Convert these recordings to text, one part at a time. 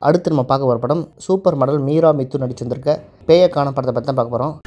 அடுத்து நம்ம பார்க்க போகிற படம் சூப்பர் மாடல் மீரா மித்து நடிச்சிருந்திருக்க பேய காண படத்தை பற்றி தான் பார்க்க போகிறோம்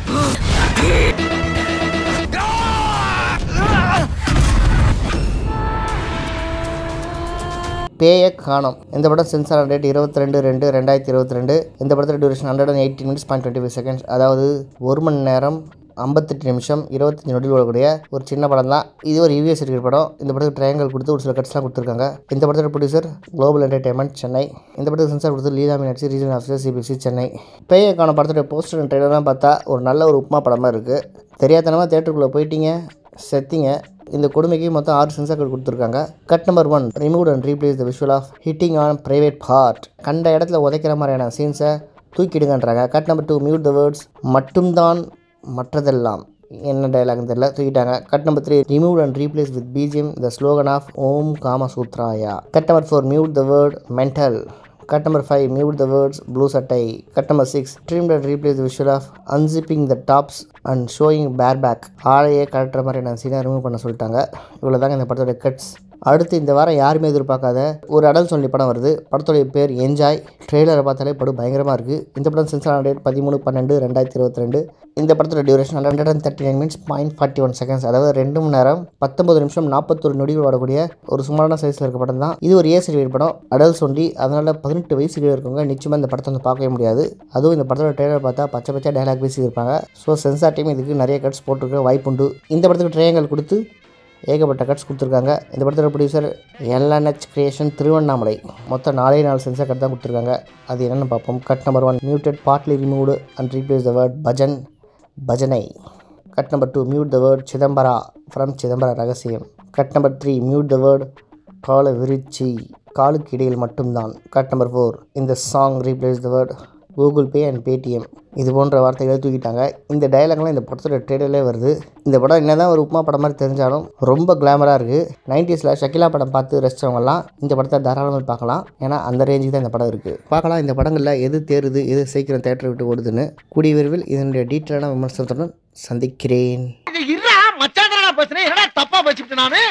பேய காணோம் இந்த படம் சென்சார் டேட் இருபத்தி ரெண்டு ரெண்டு ரெண்டாயிரத்தி இருபத்தி ரெண்டு இந்த படத்தில் duration hundred and eighty minutes point twenty five seconds அதாவது ஒரு மணி நேரம் ஐம்பத்தெட்டு நிமிஷம் இருபத்தஞ்சு நொடியில் ஓடக்கூடிய ஒரு சின்ன படம் தான் இது ஒரு யூஎஸ் இருக்கிற படம் இந்த படத்துக்கு ட்ரையாங்கல் கொடுத்து ஒரு சில கட்ஸ்லாம் கொடுத்துருக்காங்க இந்த படத்தோட ப்ரொடியூசர் குளோபல் என்டர்டைன்மெண்ட் சென்னை இந்த படத்துக்கு சென்சார் கொடுத்து Leela Meenakshi regional officer CBC Chennai பேயக்கான படத்தோட போஸ்டர் அண்ட் ட்ரெய்லர்லாம் பார்த்தா ஒரு நல்ல ஒரு உப்புமா படமாக இருக்குது தெரியாதனமாக தேட்டருக்குள்ளே போயிட்டீங்க செத்திங்க இந்த கொடுமைக்கு மொத்தம் ஆறு சென்சார் கோட் கொடுத்துருக்காங்க cut number one remove and replace the visual of hitting on private part கண்ட இடத்துல உதைக்கிற மாதிரியான சீன்ஸை தூக்கிடுங்கன்றாங்க cut number two mute the words மட்டும்தான் மற்றதெல்லாம் என்ன டைலாக்னு தெரியல தூக்கிட்டாங்க cut number three remove and replace with BGM the slogan of Om காமசூத்ராயா cut number four mute the word mental cut number five mute the words blue சட்டை cut number six dream and replace the visual of unzipping the tops and showing bare back ஆளையே கட்டுற மாதிரி நான் சீனை remove பண்ண சொல்லிட்டாங்க இவ்வளோ தாங்க இந்த படத்தோட கட்ஸ் அடுத்து இந்த வாரம் யாருமே எதிர்பார்க்காத ஒரு அடல் சொல்லி படம் வருது படத்துடைய பேர் என்ஜாய் ட்ரெய்லரை பார்த்தாலே படம் பயங்கரமாக இருக்குது இந்த படம் சென்சார் டேட் பதிமூணு பன்னெண்டு ரெண்டாயிரத்தி இருபத்தி ரெண்டு இந்த படத்தோட duration hundred and thirty nine minutes point forty one seconds அதாவது ரெண்டு மணி நேரம் பத்தொம்பது நிமிஷம் நாற்பத்தொரு நொடிகள் ஓடக்கூடிய ஒரு சுமாரான சைஸில் இருக்க படம் தான் இது ஒரு ஏ சர்டிஃபிகேட் படம் அடல்ஸ் ஒன்லி அதனால் பதினெட்டு வயசு கீழே இருக்கவங்க நிச்சயமாக இந்த படத்தை வந்து பார்க்கவே முடியாது அதுவும் இந்த படத்தோட ட்ரெய்லர் பார்த்தா பச்சை பச்சை டைலாக் பேசி இருப்பாங்க ஸோ சென்சார் டீம் இதுக்கு நிறைய கட்ஸ் போட்டிருக்க வாய்ப்புண்டு இந்த படத்துக்கு ட்ரையாங்கல் கொடுத்து ஏகப்பட்ட கட்ஸ் கொடுத்துருக்காங்க இந்த படத்தோட ப்ரொடியூசர் எல்என்ஹெச் கிரியேஷன் திருவண்ணாமலை மொத்தம் நாலே நாலு சென்சார் கட் தான் கொடுத்துருக்காங்க அது என்னென்னு பார்ப்போம் cut number one muted partly removed and replace the word bhajan பஜனை cut number two mute the word Chidambara from Chidambara Rahasiyam cut number three mute the word கால விருச்சி காலுக்கு இடையில் மட்டும்தான் கட் நம்பர் ஃபோர் இந்த song replace the word Google Pay and Paytm இது போன்ற வார்த்தைகளை தூக்கிட்டாங்க இந்த டயலாக்லாம் இந்த படத்தோட ட்ரெய்லர்லே வருது இந்த படம் என்ன தான் ஒரு உப்புமா படம் மாதிரி தெரிஞ்சாலும் ரொம்ப கிளாமராக இருக்குது நைன்டிஸில் ஷக்கிலா படம் பார்த்து ரசித்தவங்கலாம் இந்த படத்தை தாராளமாக பார்க்கலாம் ஏன்னா அந்த ரேஞ்சுக்கு தான் இந்த படம் இருக்குது பார்க்கலாம் இந்த படங்களில் எது தேருது எது சீக்கிரம் தேட்டரை விட்டு ஓடுதுன்னு கூடிய விரைவில் இதனுடைய டீட்டெயிலான விமர்சனத்துடன் சந்திக்கிறேன் இருடா மச்சான் பேசுறேன் என்னடா தப்பா பேசிட்டு நானு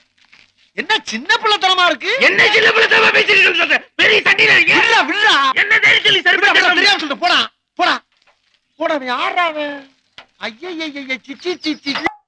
என்ன சின்ன பிள்ளைத்தனமா இருக்கு என்ன சின்ன பிள்ளைத்தனமா பேசிட்டு சொல்ற பெரிய சண்டையில இருக்கீங்க விடுடா விடுடா என்ன தைரியம் சொல்லி சரி விடுடா, விடுடா, தெரியாம சொல்லிட்டு போடா போடா போடா அவன் யாரா அவன் ஐயய்யய்ய சிச்சி சிச்சி